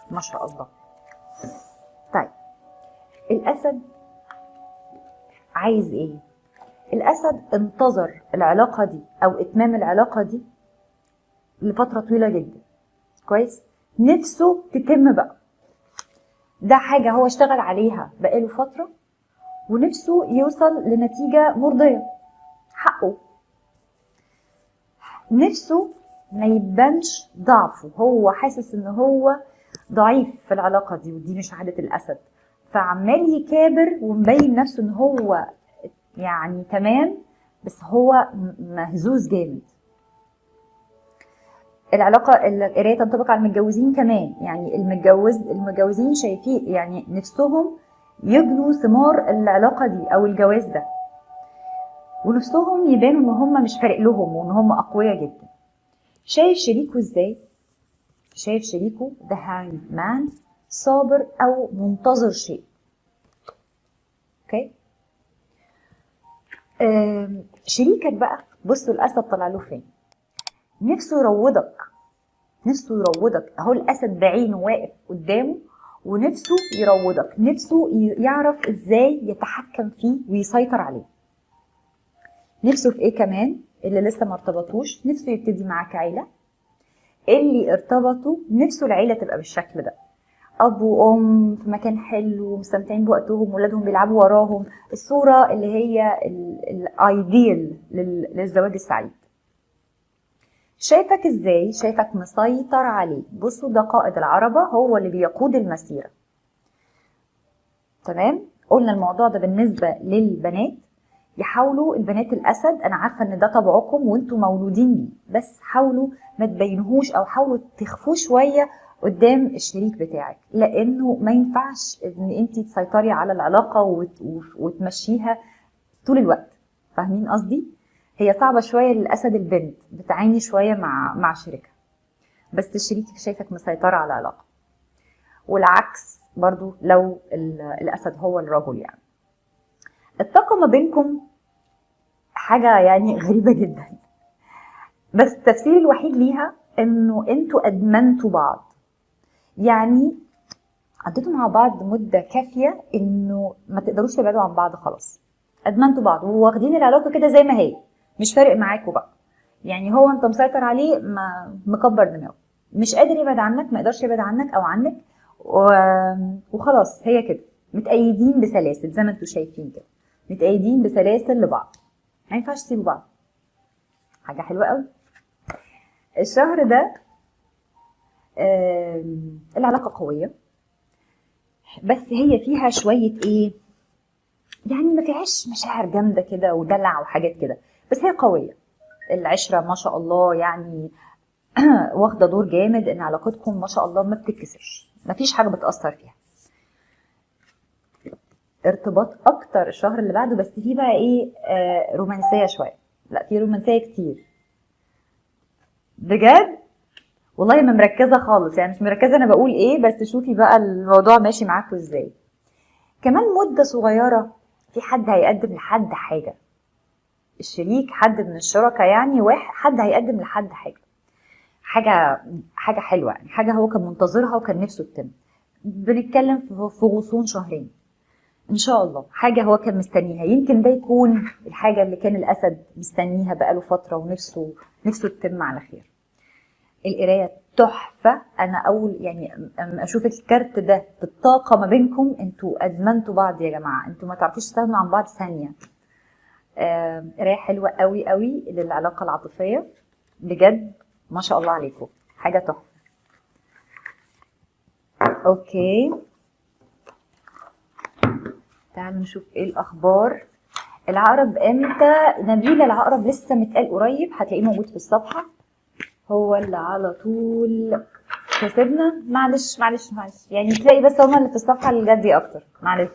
ما شاء الله طيب الاسد عايز ايه الاسد انتظر العلاقه دي او اتمام العلاقه دي لفتره طويله جدا كويس نفسه تتم بقى ده حاجه هو اشتغل عليها بقاله فتره ونفسه يوصل لنتيجه مرضيه حقه نفسه ما يبانش ضعفه هو حاسس ان هو ضعيف في العلاقه دي ودي مش عاده الاسد فعمال يكابر ومبين نفسه ان هو يعني تمام بس هو م- مهزوز جامد العلاقة القراية تنطبق على المتجوزين كمان يعني المتجوز المتجوزين شايفين يعني نفسهم يجنوا ثمار العلاقة دي أو الجواز ده ونفسهم يبانوا إن هم مش فارق لهم وإن هم أقوياء جدا شايف شريكه إزاي؟ شايف شريكه ده هانج مان صابر أو منتظر شيء أوكي؟ آم، شريكك بقى بصوا الأسد طلع له فين نفسه يروضك نفسه يروضك اهو الاسد بعينه واقف قدامه ونفسه يروضك نفسه ي- يعرف ازاي يتحكم فيه ويسيطر عليه نفسه في ايه كمان اللي لسه ما ارتبطوش نفسه يبتدي معاك عيله اللي ارتبطوا نفسه العيله تبقى بالشكل ده اب وام في مكان حلو ومستمتعين بوقتهم ولادهم بيلعبوا وراهم الصوره اللي هي الايديال للزواج السعيد شايفك ازاي شايفك مسيطر عليه بصوا ده قائد العربة هو اللي بيقود المسيرة تمام قلنا الموضوع ده بالنسبة للبنات يحاولوا البنات الاسد انا عارفه ان ده طبعكم وانتم مولودين بيه بس حاولوا ما تبينهوش او حاولوا تخفوه شويه قدام الشريك بتاعك لانه ما ينفعش ان انت تسيطري على العلاقه وت- وتمشيها طول الوقت فاهمين قصدي هي صعبه شويه للاسد البنت بتعاني شويه مع مع شريكها بس الشريك شايفك مسيطره على العلاقه والعكس برضو لو ال- الاسد هو الرجل يعني الطاقه ما بينكم حاجه يعني غريبه جدا بس التفسير الوحيد ليها انه انتوا ادمنتوا بعض يعني قضيتوا مع بعض مده كافيه انه ما تقدروش تبعدوا عن بعض خلاص ادمنتوا بعض وواخدين العلاقه كده زي ما هي مش فارق معاكوا بقى يعني هو انت مسيطر عليه ما مكبر دماغه مش قادر يبعد عنك ما يقدرش يبعد عنك او عنك و... وخلاص هي كده متأيدين بسلاسل زي ما انتوا شايفين كده متأيدين بسلاسل لبعض ما ينفعش تسيبوا بعض حاجة حلوة قوي الشهر ده آم، العلاقة قوية بس هي فيها شوية ايه يعني ما فيهاش مشاعر جامدة كده ودلع وحاجات كده بس هي قوية العشرة ما شاء الله يعني واخدة دور جامد ان علاقتكم ما شاء الله ما بتتكسرش ما فيش حاجة بتأثر فيها ارتباط اكتر الشهر اللي بعده بس فيه بقى ايه آه رومانسية شوية لا في رومانسية كتير بجد والله ما مركزة خالص يعني مش مركزة انا بقول ايه بس شوفي بقى الموضوع ماشي معاكم ازاي كمان مدة صغيرة في حد هيقدم لحد حاجة الشريك حد من الشركاء يعني واحد حد هيقدم لحد حاجة حاجة حاجة حلوة يعني حاجة هو كان منتظرها وكان نفسه تتم بنتكلم في في غصون شهرين ان شاء الله حاجة هو كان مستنيها يمكن ده يكون الحاجة اللي كان الاسد مستنيها بقاله فترة ونفسه نفسه تتم على خير القرايه تحفه انا اول يعني اما اشوف الكارت ده بالطاقه ما بينكم انتوا ادمنتوا بعض يا جماعه انتوا ما تعرفوش تستغنوا عن بعض ثانيه آم، قرايه حلوه قوي قوي للعلاقه العاطفيه بجد ما شاء الله عليكم حاجه تحفه اوكي تعالوا نشوف ايه الاخبار العقرب امتى نبيل العقرب لسه متقال قريب هتلاقيه موجود في الصفحه هو اللي على طول كسبنا معلش معلش معلش يعني تلاقي بس هما اللي في الصفحه الجدي اكتر معلش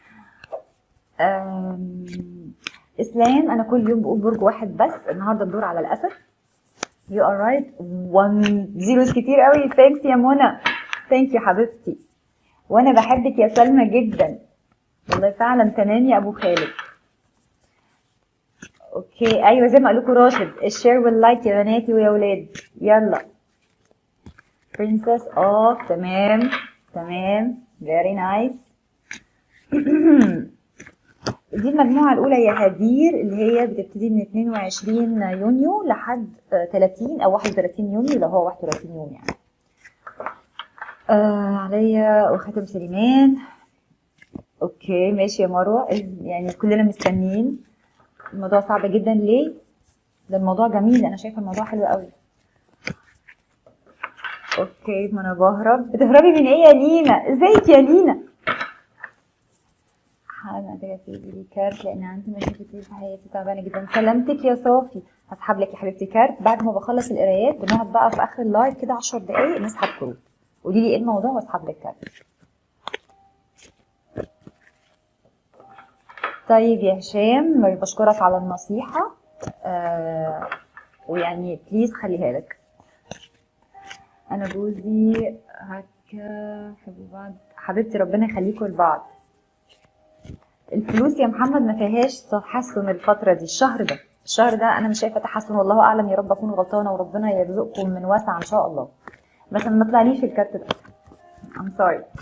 أم، اسلام انا كل يوم بقول برج واحد بس النهارده الدور على الاسد يو ار رايت 1 زيروز كتير قوي ثانكس يا منى ثانك يو حبيبتي وانا بحبك يا سلمى جدا والله فعلا تمام يا ابو خالد اوكي ايوه زي ما قال لكم راشد الشير واللايك يا بناتي ويا ولاد يلا princess of تمام تمام very nice دي المجموعة الأولى هي هدير اللي هي بتبتدي من 22 يونيو لحد آه، 30 أو 31 يونيو لو هو 31 يوم يعني. آه عليا وخاتم سليمان اوكي ماشي يا مروه يعني كلنا مستنيين الموضوع صعب جدا ليه ده الموضوع جميل انا شايفه الموضوع حلو قوي اوكي ما انا بهرب بتهربي من ايه يا لينا ازيك يا لينا انا محتاجه تجيبي لي كارت لان عندي مشاكل كتير في حياتي تعبانه جدا سلامتك يا صافي هسحب لك يا حبيبتي كارت بعد ما بخلص القرايات بنقعد بقى في اخر اللايف كده 10 دقايق نسحب كروت قولي لي ايه الموضوع واسحب لك كارت طيب يا هشام بشكرك على النصيحة آه ويعني بليز خليها لك أنا جوزي هكا حبوا بعض حبيبتي ربنا يخليكم لبعض الفلوس يا محمد ما فيهاش تحسن الفترة دي الشهر ده الشهر ده أنا مش شايفة تحسن والله أعلم يا رب أكون غلطانة وربنا يرزقكم من واسع إن شاء الله بس ما طلعليش الكارت ده I'm sorry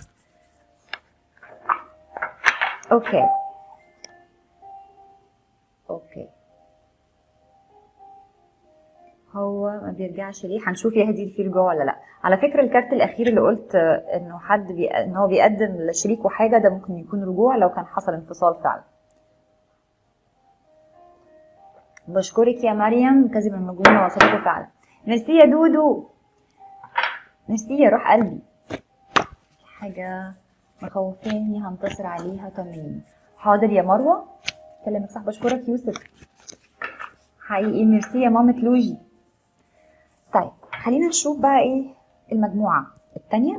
اوكي اوكي هو ما بيرجعش ليه هنشوف يا هدي في رجوع ولا لا على فكره الكارت الاخير اللي قلت آه، انه حد بي... ان هو بيقدم لشريكه حاجه ده ممكن يكون رجوع لو كان حصل انفصال فعلا بشكرك يا مريم كذب المجنونه وصلته فعلا ميرسي يا دودو ميرسي يا روح قلبي في حاجه مخوفاني هنتصر عليها طمنيني حاضر يا مروه كلامك صح بشكرك يوسف حقيقي ميرسي يا مامة لوجي طيب خلينا نشوف بقى ايه المجموعة التانية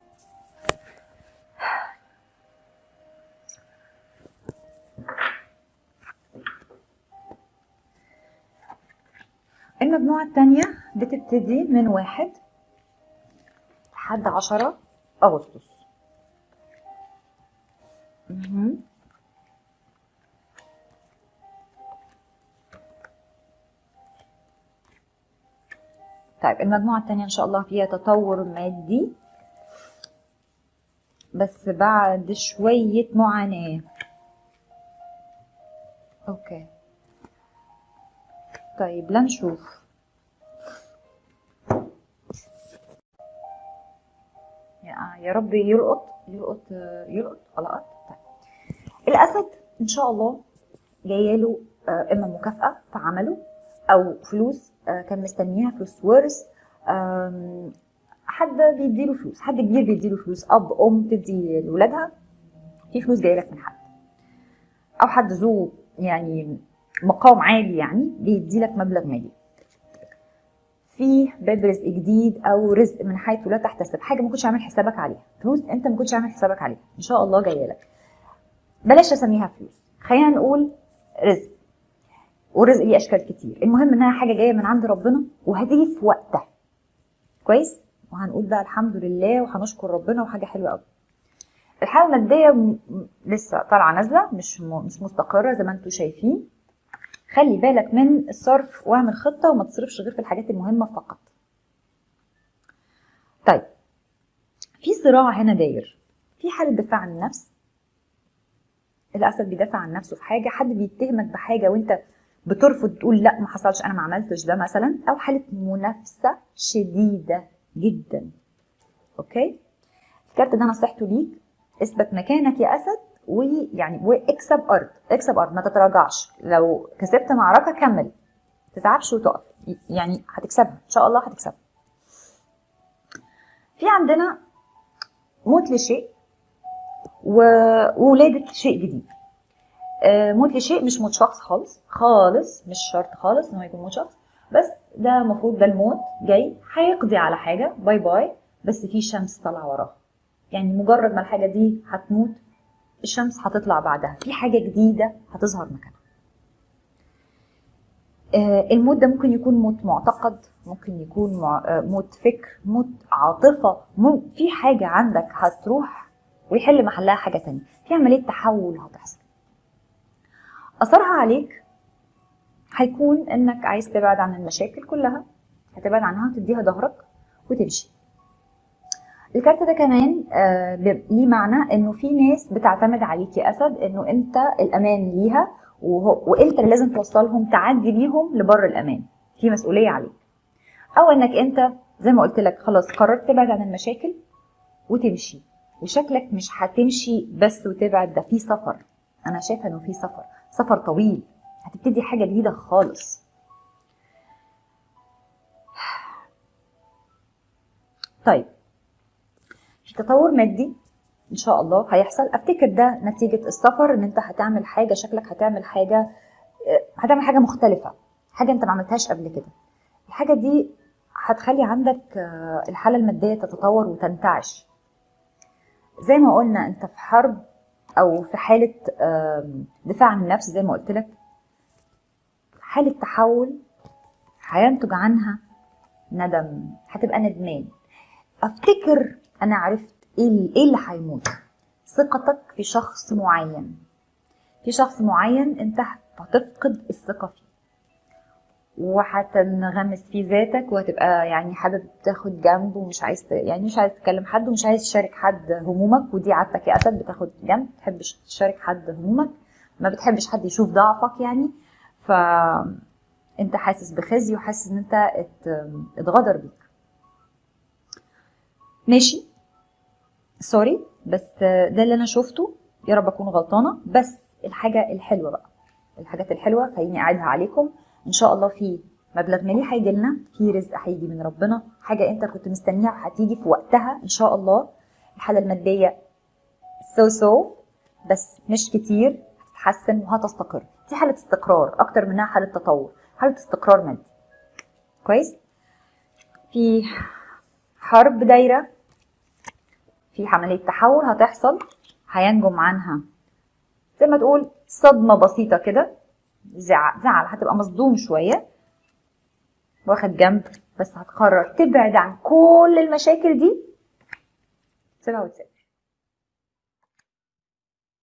المجموعة التانية بتبتدي من واحد لحد عشرة أغسطس مهم. طيب المجموعة التانية إن شاء الله فيها تطور مادي بس بعد شوية معاناة أوكي طيب لنشوف يا يا رب يلقط يلقط يلقط لقط طيب الأسد إن شاء الله جايله آه، إما مكافأة في عمله أو فلوس آه، كان مستنيها فلوس ورث آم، حد بيديله فلوس حد كبير بيديله فلوس اب ام تدي لاولادها في فلوس جايه لك من حد او حد ذو يعني مقام عالي يعني بيدي لك مبلغ مالي في باب رزق جديد او رزق من حيث لا تحتسب حاجه ما كنتش عامل حسابك عليها فلوس انت ما كنتش عامل حسابك عليها ان شاء الله جايه لك بلاش اسميها فلوس خلينا نقول رزق والرزق ليه اشكال كتير المهم انها حاجه جايه من عند ربنا وهتيجي في وقتها كويس وهنقول بقى الحمد لله وهنشكر ربنا وحاجه حلوه قوي الحاله الماديه م- م- لسه طالعه نازله مش م- مش مستقره زي ما انتم شايفين خلي بالك من الصرف واعمل خطه وما تصرفش غير في الحاجات المهمه فقط طيب في صراع هنا داير في حاله دفاع عن النفس الاسد بيدافع عن نفسه في حاجه حد بيتهمك بحاجه وانت بترفض تقول لا ما حصلش انا ما عملتش ده مثلا او حاله منافسه شديده جدا اوكي الكارت ده نصيحته ليك اثبت مكانك يا اسد ويعني واكسب ارض اكسب ارض ما تتراجعش لو كسبت معركه كمل تتعبش وتقف يعني هتكسبها ان شاء الله هتكسبها في عندنا موت لشيء و- وولادة شيء جديد آه، موت لشيء مش موت شخص خالص خالص مش شرط خالص ان هو يكون موت شخص بس ده المفروض ده الموت جاي هيقضي على حاجه باي باي بس في شمس طالعه وراها يعني مجرد ما الحاجه دي هتموت الشمس هتطلع بعدها في حاجه جديده هتظهر مكانها آه، الموت ده ممكن يكون موت معتقد ممكن يكون مع- آه، موت فكر موت عاطفه مم- في حاجه عندك هتروح ويحل محلها حاجه تانية في عمليه تحول هتحصل اثرها عليك هيكون انك عايز تبعد عن المشاكل كلها هتبعد عنها وتديها ظهرك وتمشي الكارت ده كمان آه بيب- ليه معنى انه في ناس بتعتمد عليك يا اسد انه انت الامان ليها وهو وانت اللي لازم توصلهم تعدي بيهم لبر الامان في مسؤوليه عليك او انك انت زي ما قلت لك خلاص قررت تبعد عن المشاكل وتمشي وشكلك مش هتمشي بس وتبعد ده في سفر انا شايفه انه في سفر سفر طويل هتبتدي حاجه جديده خالص طيب في تطور مادي ان شاء الله هيحصل افتكر ده نتيجه السفر ان انت هتعمل حاجه شكلك هتعمل حاجه آه، هتعمل حاجه مختلفه حاجه انت ما عملتهاش قبل كده الحاجه دي هتخلي عندك آه، الحاله الماديه تتطور وتنتعش زي ما قلنا انت في حرب او في حاله آم، دفاع عن النفس زي ما قلت لك حاله تحول هينتج عنها ندم هتبقى ندمان افتكر انا عرفت ايه ال- ايه اللي هيموت ثقتك في شخص معين في شخص معين انت هتفقد الثقه فيه وهتنغمس في ذاتك وهتبقى يعني حابب تاخد جنب ومش عايز ت- يعني مش عايز تكلم حد ومش عايز تشارك حد همومك ودي عادتك يا اسد بتاخد جنب ما بتحبش تشارك حد همومك ما بتحبش حد يشوف ضعفك يعني ف انت حاسس بخزي وحاسس ان انت ات- اتغدر بيك ماشي سوري بس ده اللي انا شفته يا رب اكون غلطانه بس الحاجه الحلوه بقى الحاجات الحلوه خليني اعيدها عليكم ان شاء الله في مبلغ مالي هيجي لنا في رزق هيجي من ربنا حاجه انت كنت مستنيها هتيجي في وقتها ان شاء الله الحاله الماديه سو سو بس مش كتير هتتحسن وهتستقر دي حاله استقرار اكتر منها حاله تطور حاله استقرار مادي كويس في حرب دايره في عمليه تحول هتحصل هينجم عنها زي ما تقول صدمه بسيطه كده زعل زعل هتبقى مصدوم شويه واخد جنب بس هتقرر تبعد عن كل المشاكل دي سيبها وتسيبها